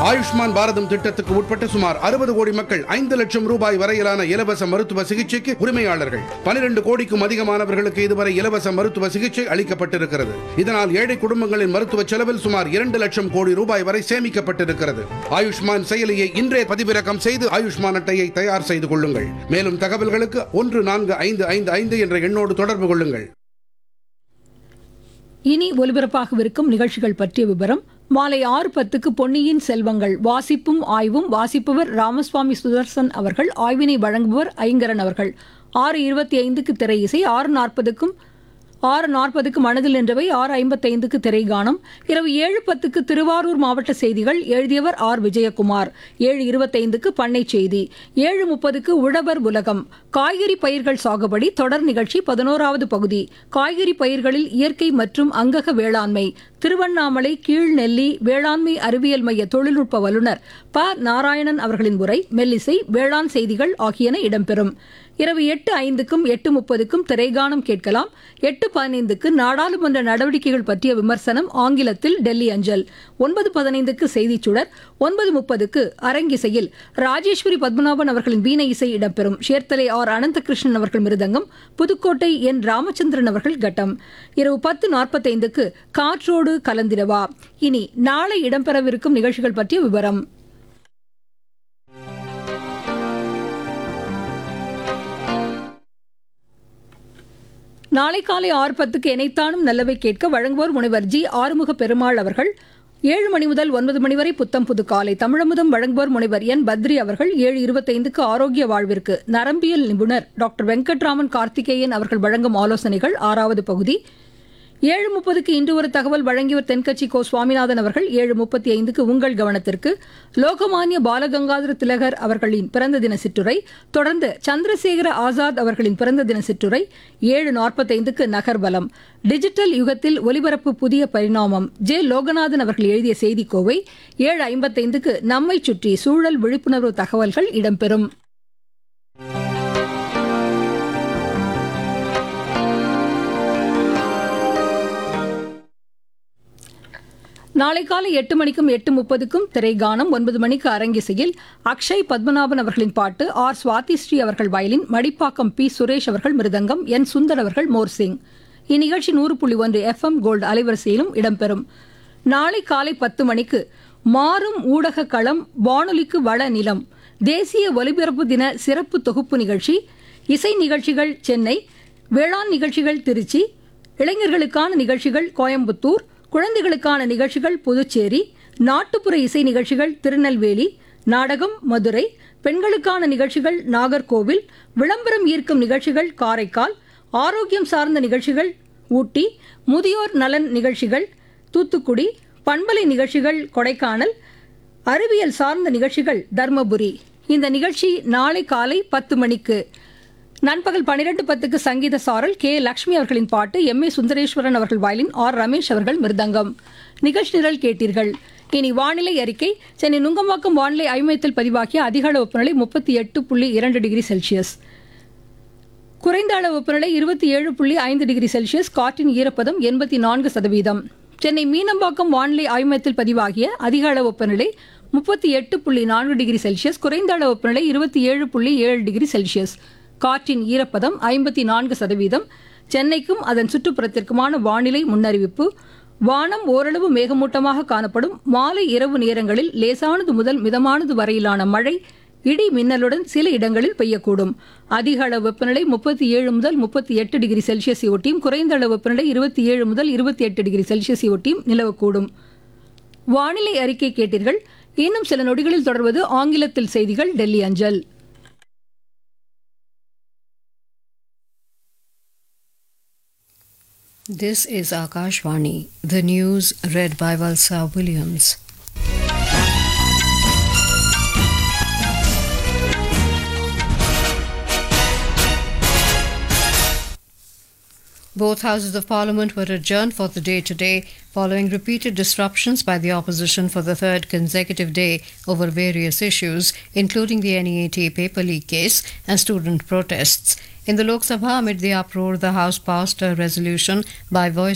ஆயுஷ்மான் பாரதம் திட்டத்துக்கு உட்பட்ட சுமார் அறுபது கோடி மக்கள் ஐந்து லட்சம் ரூபாய் வரையிலான இலவச மருத்துவ சிகிச்சைக்கு உரிமையாளர்கள் பனிரெண்டு கோடிக்கும் அதிகமானவர்களுக்கு இதுவரை இலவச மருத்துவ சிகிச்சை அளிக்கப்பட்டிருக்கிறது இதனால் ஏழை குடும்பங்களின் மருத்துவ செலவில் சுமார் இரண்டு லட்சம் கோடி ரூபாய் வரை சேமிக்கப்பட்டிருக்கிறது ஆயுஷ்மான் செயலியை இன்றே பதிவிறக்கம் செய்து ஆயுஷ்மான் அட்டையை தயார் செய்து கொள்ளுங்கள் மேலும் தகவல்களுக்கு ஒன்று நான்கு ஐந்து ஐந்து ஐந்து என்ற எண்ணோடு தொடர்பு கொள்ளுங்கள் இனி ஒலிபரப்பாகவிருக்கும் நிகழ்ச்சிகள் பற்றிய விவரம் மாலை ஆறு பத்துக்கு பொன்னியின் செல்வங்கள் வாசிப்பும் ஆய்வும் வாசிப்பவர் ராமசுவாமி சுதர்சன் அவர்கள் ஆய்வினை வழங்குபவர் ஐங்கரன் அவர்கள் ஆறு இருபத்தி ஐந்துக்கு திரை இசை ஆறு நாற்பதுக்கும் ஆறு நாற்பதுக்கு மனதில் நின்றவை ஆறு ஐம்பத்தைந்துக்கு திரைகானம் இரவு ஏழு பத்துக்கு திருவாரூர் மாவட்ட செய்திகள் எழுதியவர் ஆர் விஜயகுமார் ஏழு இருபத்தைந்துக்கு பண்ணை செய்தி ஏழு முப்பதுக்கு உழவர் உலகம் காய்கறி பயிர்கள் சாகுபடி தொடர் நிகழ்ச்சி பதினோராவது பகுதி காய்கறி பயிர்களில் இயற்கை மற்றும் அங்கக வேளாண்மை திருவண்ணாமலை கீழ்நெல்லி வேளாண்மை அறிவியல் மைய தொழில்நுட்ப வல்லுநர் ப நாராயணன் அவர்களின் உரை மெல்லிசை வேளாண் செய்திகள் ஆகியன இடம்பெறும் இரவு எட்டு ஐந்துக்கும் எட்டு முப்பதுக்கும் திரைகானம் கேட்கலாம் எட்டு பதினைந்துக்கு நாடாளுமன்ற நடவடிக்கைகள் பற்றிய விமர்சனம் ஆங்கிலத்தில் டெல்லி அஞ்சல் ஒன்பது பதினைந்துக்கு செய்திச் சுடர் ஒன்பது முப்பதுக்கு அரங்கிசையில் ராஜேஸ்வரி பத்மநாபன் அவர்களின் வீணை இசை இடம்பெறும் சேர்த்தலை ஆர் அனந்தகிருஷ்ணன் அவர்கள் மிருதங்கம் புதுக்கோட்டை என் ராமச்சந்திரன் அவர்கள் கட்டம் இரவு பத்து நாற்பத்தைந்துக்கு காற்றோடு கலந்திரவா இனி நாளை இடம்பெறவிருக்கும் நிகழ்ச்சிகள் பற்றிய விவரம் நாளை காலை ஆறு பத்துக்கு இணைத்தானும் நல்லவை கேட்க வழங்குவோர் முனைவர் ஜி ஆறுமுக பெருமாள் அவர்கள் ஏழு மணி முதல் ஒன்பது மணி வரை புத்தம் புது காலை தமிழமுதம் வழங்குவோர் முனைவர் என் பத்ரி அவர்கள் ஏழு இருபத்தைந்துக்கு ஆரோக்கிய வாழ்விற்கு நரம்பியல் நிபுணர் டாக்டர் வெங்கட்ராமன் கார்த்திகேயன் அவர்கள் வழங்கும் ஆலோசனைகள் ஆறாவது பகுதி ஏழு முப்பதுக்கு இன்று ஒரு தகவல் வழங்கியவர் தென்கட்சி கோ சுவாமிநாதன் அவர்கள் ஏழு முப்பத்தி ஐந்துக்கு உங்கள் கவனத்திற்கு லோகமானிய பாலகங்காதர திலகர் அவர்களின் பிறந்த தின சிற்றுரை தொடர்ந்து சந்திரசேகர ஆசாத் அவர்களின் பிறந்த தின சிற்றுரை ஏழு நாற்பத்தைந்துக்கு நகர்வலம் டிஜிட்டல் யுகத்தில் ஒலிபரப்பு புதிய பரிணாமம் ஜே லோகநாதன் அவர்கள் எழுதிய செய்திக்கோவை ஏழு ஐம்பத்தைந்துக்கு நம்மை சுற்றி சூழல் விழிப்புணர்வு தகவல்கள் இடம்பெறும் நாளை காலை எட்டு மணிக்கும் எட்டு முப்பதுக்கும் திரைகானம் ஒன்பது மணிக்கு அரங்கிசையில் அக்ஷய் பத்மநாபன் அவர்களின் பாட்டு ஆர் சுவாதி ஸ்ரீ அவர்கள் வயலின் மடிப்பாக்கம் பி சுரேஷ் அவர்கள் மிருதங்கம் என் சுந்தர் அவர்கள் மோர்சிங் இந்நிகழ்ச்சி நூறு புள்ளி ஒன்று எஃப்எம் கோல்டு அலைவரிசையிலும் இடம்பெறும் நாளை காலை பத்து மணிக்கு மாறும் ஊடக களம் வானொலிக்கு வள நிலம் தேசிய ஒலிபரப்பு தின சிறப்பு தொகுப்பு நிகழ்ச்சி இசை நிகழ்ச்சிகள் சென்னை வேளாண் நிகழ்ச்சிகள் திருச்சி இளைஞர்களுக்கான நிகழ்ச்சிகள் கோயம்புத்தூர் குழந்தைகளுக்கான நிகழ்ச்சிகள் புதுச்சேரி நாட்டுப்புற இசை நிகழ்ச்சிகள் திருநெல்வேலி நாடகம் மதுரை பெண்களுக்கான நிகழ்ச்சிகள் நாகர்கோவில் விளம்பரம் ஈர்க்கும் நிகழ்ச்சிகள் காரைக்கால் ஆரோக்கியம் சார்ந்த நிகழ்ச்சிகள் ஊட்டி முதியோர் நலன் நிகழ்ச்சிகள் தூத்துக்குடி பண்பலை நிகழ்ச்சிகள் கொடைக்கானல் அறிவியல் சார்ந்த நிகழ்ச்சிகள் தர்மபுரி இந்த நிகழ்ச்சி நாளை காலை பத்து மணிக்கு நண்பகல் பனிரெண்டு பத்துக்கு சங்கீத சாரல் கே லட்சுமி அவர்களின் பாட்டு எம் ஏ சுந்தரேஸ்வரன் அவர்கள் வயலின் ஆர் ரமேஷ் அவர்கள் மிருதங்கம் நிகழ்ச்சி நிரல் கேட்டீர்கள் இனி வானிலை அறிக்கை சென்னை நுங்கம்பாக்கம் வானிலை ஐமயத்தில் பதிவாகிய அதிக அளவு வெப்பநிலை முப்பத்தி எட்டு புள்ளி இரண்டு டிகிரி செல்சியஸ் குறைந்த அளவு வெப்பநிலை இருபத்தி ஏழு புள்ளி ஐந்து டிகிரி செல்சியஸ் காற்றின் ஈரப்பதம் எண்பத்தி நான்கு சதவீதம் சென்னை மீனம்பாக்கம் வானிலை ஆய்மயத்தில் பதிவாகிய அதிக அளவு வெப்பநிலை முப்பத்தி எட்டு புள்ளி நான்கு டிகிரி செல்சியஸ் குறைந்த அளவு வெப்பநிலை இருபத்தி ஏழு புள்ளி ஏழு டிகிரி செல்சியஸ் காற்றின் ஈரப்பதம் ஐம்பத்தி நான்கு சதவீதம் சென்னைக்கும் அதன் சுற்றுப்புறத்திற்குமான வானிலை முன்னறிவிப்பு வானம் ஓரளவு மேகமூட்டமாக காணப்படும் மாலை இரவு நேரங்களில் லேசானது முதல் மிதமானது வரையிலான மழை இடி மின்னலுடன் சில இடங்களில் பெய்யக்கூடும் அதிக அளவு வெப்பநிலை முப்பத்தி ஏழு முதல் முப்பத்தி எட்டு டிகிரி செல்சியஸ் ஒட்டியும் குறைந்த அளவு வெப்பநிலை இருபத்தி ஏழு முதல் இருபத்தி எட்டு டிகிரி செல்சியஸ் ஒட்டியும் நிலவக்கூடும் வானிலை அறிக்கை கேட்டீர்கள் இன்னும் சில நொடிகளில் தொடர்வது ஆங்கிலத்தில் செய்திகள் டெல்லி அஞ்சல் This is Akashvani, the news read by Valsa Williams. Both houses of parliament were adjourned for the day today following repeated disruptions by the opposition for the third consecutive day over various issues, including the NEAT paper leak case and student protests. In the Lok Sabha, amid the uproar, the House passed a resolution by voice